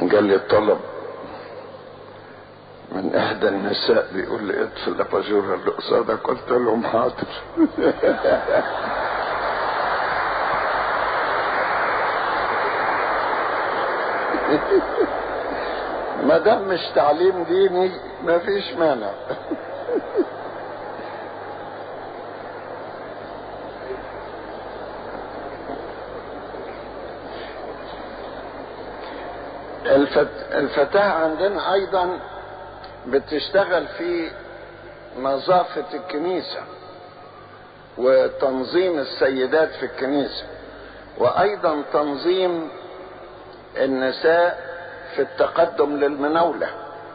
جالي طلب من احدى النساء بيقول لي اطفي الاباجوره اللي قصادك قلت لهم حاضر ما دام مش تعليم ديني ما فيش مانع الفت... الفتاة عندنا ايضا بتشتغل في نظافة الكنيسة وتنظيم السيدات في الكنيسة وايضا تنظيم النساء في التقدم للمناولة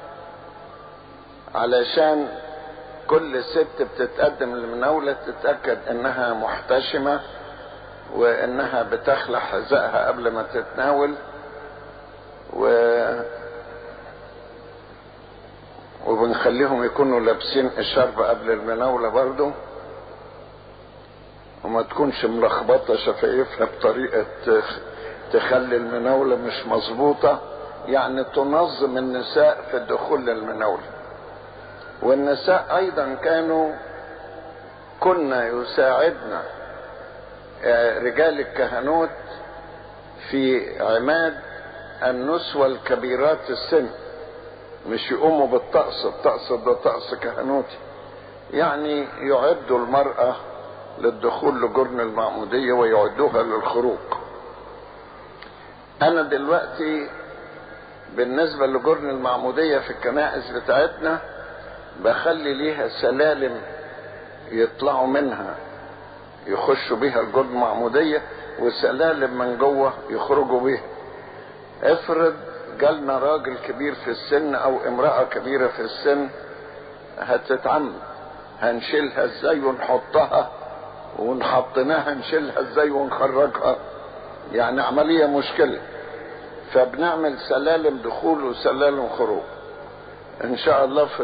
علشان كل ست بتتقدم للمناولة تتأكد انها محتشمة وانها بتخلع حذائها قبل ما تتناول و وبنخليهم يكونوا لابسين الشرب قبل المناولة برضو وما تكونش ملخبطة شفايفها بطريقة تخلي المناولة مش مظبوطة يعني تنظم النساء في الدخول للمناولة والنساء ايضا كانوا كنا يساعدنا رجال الكهنوت في عماد النسوة الكبيرات السن مش يقوموا بالطقس الطقس ده طقس كهنوتي يعني يعدوا المرأة للدخول لجرن المعمودية ويعدوها للخروج انا دلوقتي بالنسبة لجرن المعمودية في الكنائس بتاعتنا بخلي ليها سلالم يطلعوا منها يخشوا بيها الجرن المعمودية وسلالم من جوه يخرجوا بيها افرض جالنا راجل كبير في السن او امرأة كبيرة في السن هتتعمد هنشيلها ازاي ونحطها ونحطناها نشيلها ازاي ونخرجها يعني عملية مشكلة فبنعمل سلالم دخول وسلالم خروج ان شاء الله في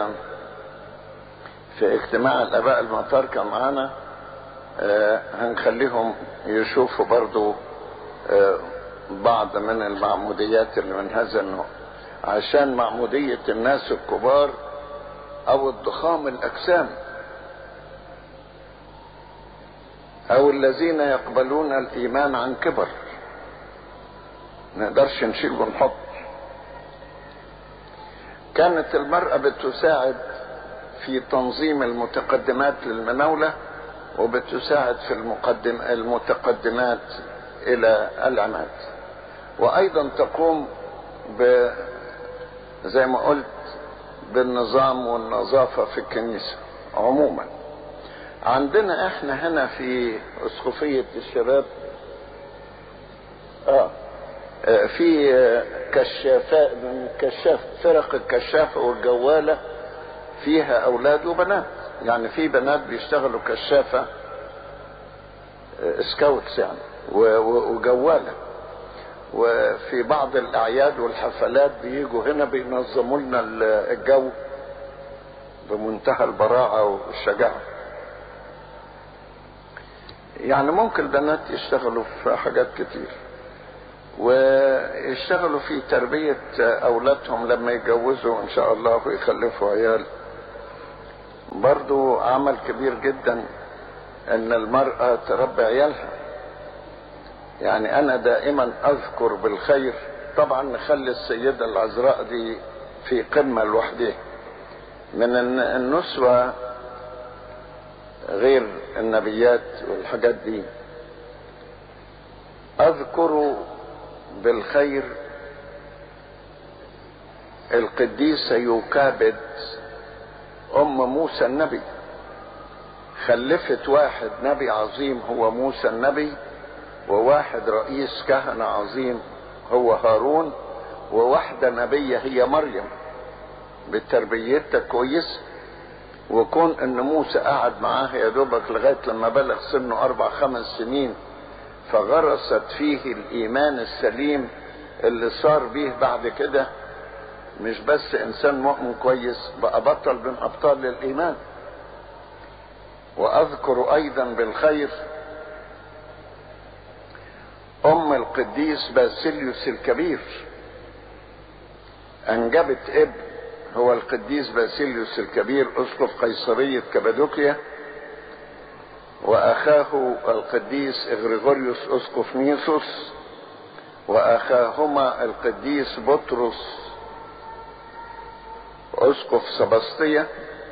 في اجتماع الاباء المطاركة معانا آه هنخليهم يشوفوا برضو آه بعض من المعموديات اللي من هذا النوع عشان معمودية الناس الكبار او الضخام الاجسام او الذين يقبلون الايمان عن كبر نقدرش نشيل ونحط كانت المرأة بتساعد في تنظيم المتقدمات للمناولة وبتساعد في المقدم المتقدمات الى العماد وايضا تقوم ب زي ما قلت بالنظام والنظافة في الكنيسة عموما عندنا احنا هنا في اسقفية الشباب اه في كشافات كشاف فرق الكشافة والجوالة فيها اولاد وبنات يعني في بنات بيشتغلوا كشافة سكاوتس يعني وجوالة وفي بعض الاعياد والحفلات بيجوا هنا بينظموا لنا الجو بمنتهى البراعة والشجاعة يعني ممكن البنات يشتغلوا في حاجات كتير ويشتغلوا في تربية أولادهم لما يتجوزوا إن شاء الله ويخلفوا عيال برضو عمل كبير جدا أن المرأة تربي عيالها يعني أنا دائما أذكر بالخير طبعا نخلي السيدة العذراء دي في قمة لوحدها من النسوة غير النبيات والحاجات دي اذكر بالخير القديسة يوكابد ام موسى النبي خلفت واحد نبي عظيم هو موسى النبي وواحد رئيس كهنة عظيم هو هارون وواحدة نبية هي مريم بتربيتها كويسه وكون ان موسى قعد معاه يا دوبك لغايه لما بلغ سنه اربع خمس سنين فغرست فيه الايمان السليم اللي صار بيه بعد كده مش بس انسان مؤمن كويس بقى بطل من ابطال الايمان واذكر ايضا بالخير ام القديس باسيليوس الكبير انجبت ابن هو القديس باسيليوس الكبير اسقف قيصرية كابادوكيا واخاه القديس اغريغوريوس اسقف نيسوس واخاهما القديس بطرس اسقف سبسطية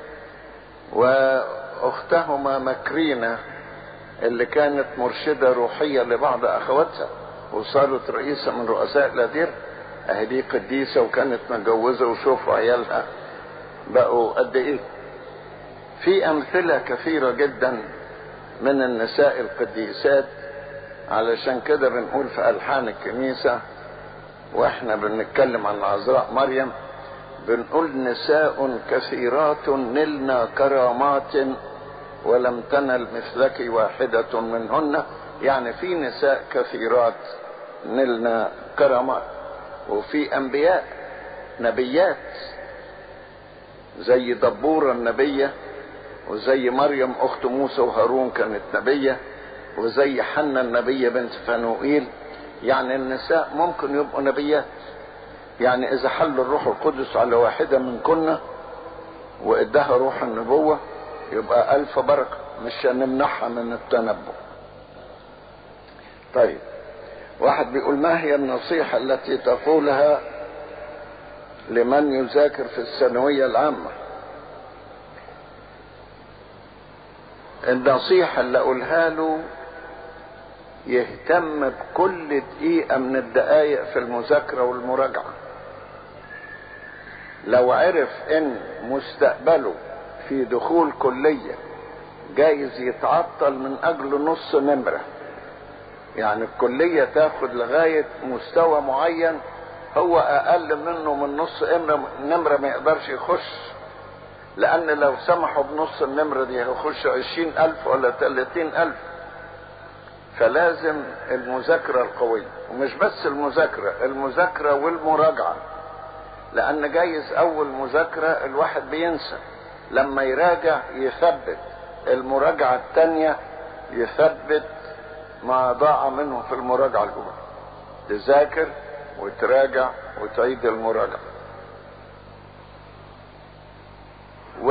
واختهما مكرينة اللي كانت مرشدة روحية لبعض اخواتها وصارت رئيسة من رؤساء الادير اهي دي قديسة وكانت متجوزة وشوفوا عيالها بقوا قد ايه في امثلة كثيرة جدا من النساء القديسات علشان كده بنقول في الحان الكنيسة واحنا بنتكلم عن العذراء مريم بنقول نساء كثيرات نلنا كرامات ولم تنل مثلك واحدة منهن يعني في نساء كثيرات نلنا كرامات وفي انبياء نبيات زي دبورة النبية وزي مريم اخت موسى وهارون كانت نبية وزي حنا النبية بنت فنوئيل يعني النساء ممكن يبقوا نبيات يعني اذا حل الروح القدس على واحدة من كنا وادها روح النبوة يبقى الف بركة مش هنمنعها من التنبؤ طيب واحد بيقول ما هي النصيحة التي تقولها لمن يذاكر في الثانوية العامة النصيحة اللي اقولها له يهتم بكل دقيقة من الدقايق في المذاكرة والمراجعة لو عرف ان مستقبله في دخول كلية جايز يتعطل من اجل نص نمرة يعني الكلية تاخد لغاية مستوى معين هو اقل منه من نص نمرة ما يقدرش يخش لان لو سمحوا بنص النمرة دي هيخش عشرين الف ولا تلاتين الف فلازم المذاكرة القوية ومش بس المذاكرة المذاكرة والمراجعة لان جايز اول مذاكرة الواحد بينسى لما يراجع يثبت المراجعة التانية يثبت ما ضاع منه في المراجعة الاولى تذاكر وتراجع وتعيد المراجعة و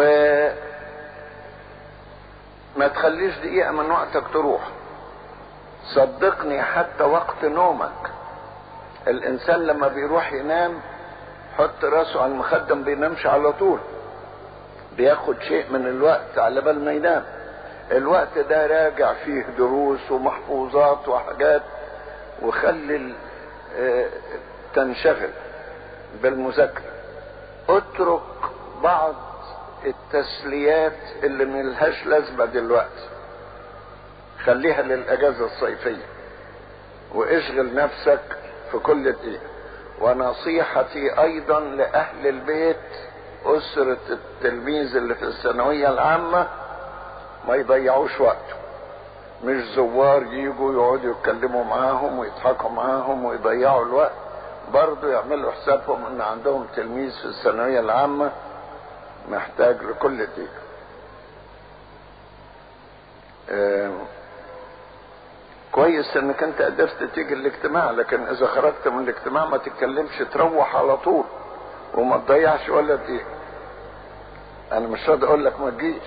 ما تخليش دقيقة من وقتك تروح صدقني حتى وقت نومك الانسان لما بيروح ينام حط راسه على المخدة ما بينامش على طول بياخد شيء من الوقت على بال ما ينام الوقت ده راجع فيه دروس ومحفوظات وحاجات وخلي اه تنشغل بالمذاكرة اترك بعض التسليات اللي ملهاش لازمة دلوقتي خليها للاجازة الصيفية واشغل نفسك في كل دقيقة ونصيحتي ايضا لاهل البيت اسرة التلميذ اللي في الثانوية العامة ما يضيعوش وقته مش زوار يجوا يقعدوا يتكلموا معاهم ويضحكوا معاهم ويضيعوا الوقت برضه يعملوا حسابهم ان عندهم تلميذ في الثانوية العامة محتاج لكل دقيقة آه كويس انك انت قدرت تيجي الاجتماع لكن اذا خرجت من الاجتماع ما تتكلمش تروح على طول وما تضيعش ولا دقيقة انا مش راضي اقول لك ما تجيش